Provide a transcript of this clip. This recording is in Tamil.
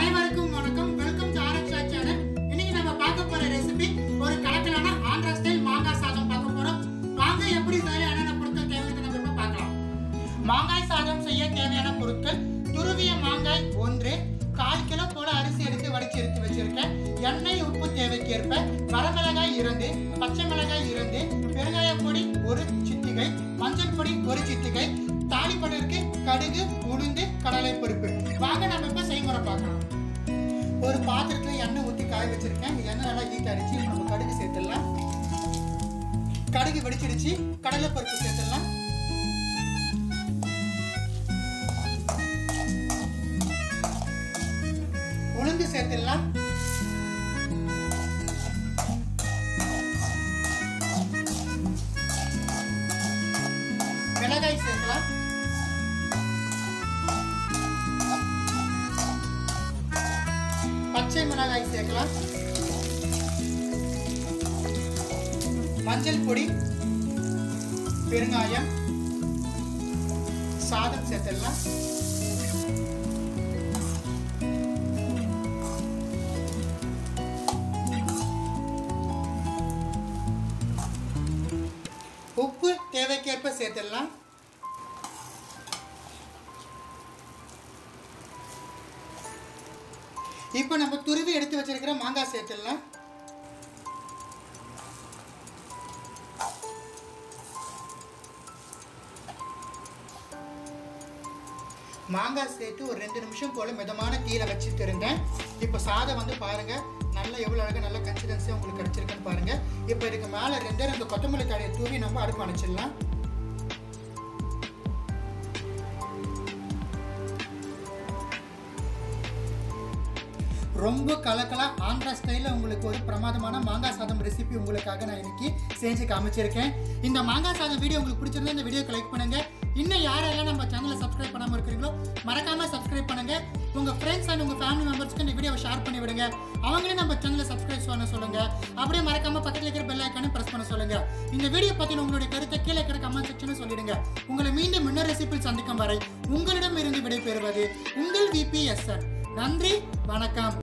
அனைவருக்கும் வணக்கம் வெல்கம் டு ஆரக்ஷா சேனல் இன்னைக்கு நம்ம பார்க்க போற ரெசிபி ஒரு கலக்கலான ஆந்திரா ஸ்டைல் மாங்காய் சாதம் பார்க்க போறோம் வாங்க எப்படி செய்ய என்னென்ன பொருட்கள் தேவைன்னு நம்ம இப்ப பார்க்கலாம் மாங்காய் சாதம் செய்ய தேவையான பொருட்கள் துருவிய மாங்காய் ஒன்று கால் கிலோ போல அரிசி எடுத்து வடிச்சு எடுத்து வச்சிருக்கேன் எண்ணெய் உப்பு தேவைக்கேற்ப வரமிளகாய் இரண்டு பச்சை மிளகாய் இரண்டு பெருங்காய பொடி ஒரு சிட்டிகை மஞ்சள் பொடி ஒரு சிட்டிகை தாளிப்பதற்கு கடுகு உளுந்து கடலை பருப்பு வாங்க நம்ம இப்ப செய்முறை பார்க்கலாம் ஒரு பாத்திரத்துல எண்ணெய் ஊற்றி காய வச்சிருக்கேன் எண்ணெய் நல்லா ஹீட் அடிச்சு நம்ம கடுகு சேர்த்துடலாம் கடுகு வெடிச்சிடுச்சு கடலை பருப்பு சேர்த்துடலாம் உளுந்து சேர்த்துடலாம் மிளகாய் சேர்க்கலாம் பச்சை மிளகாய் சேர்க்கலாம் மஞ்சள் பொடி பெருங்காயம் சாதம் சேர்த்துடலாம் உப்பு தேவைக்கேற்ப சேர்த்துடலாம் இப்போ நம்ம துருவி எடுத்து வச்சிருக்கிற மாங்காய் சேர்த்துடலாம் மாங்காய் சேர்த்து ஒரு ரெண்டு நிமிஷம் போல மிதமான கீழே வச்சுட்டு இருந்தேன் இப்போ சாதம் வந்து பாருங்க நல்லா எவ்வளோ அழகாக நல்ல கன்சிஸ்டன்சி உங்களுக்கு கிடைச்சிருக்குன்னு பாருங்க இப்போ இதுக்கு மேலே ரெண்டே ரெண்டு கொத்தமல்லி தழையை தூவி நம்ம அடுப்பு அணைச்சிடலாம் ரொம்ப கலக்கலா ஆந்திரா ஸ்டைலில் உங்களுக்கு ஒரு பிரமாதமான மாங்காய் சாதம் ரெசிபி உங்களுக்காக நான் இன்னைக்கு செஞ்சு காமிச்சிருக்கேன் இந்த மாங்காய் சாதம் வீடியோ உங்களுக்கு பிடிச்சிருந்தா இந்த வீடியோக்கு லைக் பண்ணுங்க இன்னும் யாரெல்லாம் நம்ம சேனலை சப்ஸ்கிரைப் பண்ணாமல் இருக்கிறீங்களோ மறக்காம சப்ஸ்கிரைப் பண்ணுங்க உங்க ஃப்ரெண்ட்ஸ் அண்ட் உங்க ஃபேமிலி மெம்பர்ஸ்க்கு இந்த வீடியோவை ஷேர் பண்ணி விடுங்க அவங்களே நம்ம சேனலை சப்ஸ்கிரைப் பண்ண சொல்லுங்க அப்படியே மறக்காம பக்கத்தில் இருக்கிற பெல் ஐக்கானே பிரஸ் பண்ண சொல்லுங்க இந்த வீடியோ பத்தின உங்களுடைய கருத்தை கீழே இருக்கிற கமெண்ட் செக்ஷனில் சொல்லிடுங்க உங்களை மீண்டும் இன்னொரு ரெசிபியில் சந்திக்கும் வரை உங்களிடம் இருந்து விடைபெறுவது உங்கள் விபிஎஸ்என் நன்றி வணக்கம்